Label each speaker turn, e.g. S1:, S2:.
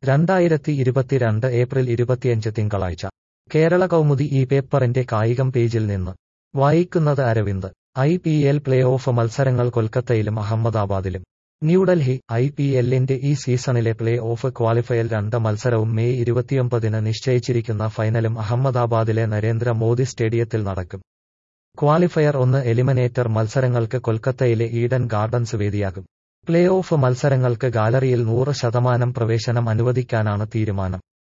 S1: രണ്ടായിരത്തി ഇരുപത്തിരണ്ട് ഏപ്രിൽ ഇരുപത്തിയഞ്ച് തിങ്കളാഴ്ച കേരള കൗമുദി ഈ പേപ്പറിന്റെ കായികം പേജിൽ നിന്ന് വായിക്കുന്നത് Aravind I P L play off മത്സരങ്ങൾ കൊൽക്കത്തയിലും അഹമ്മദാബാദിലും ന്യൂഡൽഹി ഐ പി എല്ലിന്റെ ഈ സീസണിലെ പ്ലേ ഓഫ് ക്വാളിഫയർ രണ്ട് മത്സരവും മെയ് ഇരുപത്തിയൊമ്പതിന് നിശ്ചയിച്ചിരിക്കുന്ന ഫൈനലും അഹമ്മദാബാദിലെ നരേന്ദ്ര മോദി സ്റ്റേഡിയത്തിൽ നടക്കും ക്വാളിഫയർ ഒന്ന് എലിമിനേറ്റർ മത്സരങ്ങൾക്ക് കൊൽക്കത്തയിലെ ഈഡൻ ഗാർഡൻസ് വേദിയാകും പ്ലേ ഓഫ് മത്സരങ്ങൾക്ക് ഗാലറിയിൽ നൂറ് ശതമാനം പ്രവേശനം അനുവദിക്കാനാണ് തീരുമാനം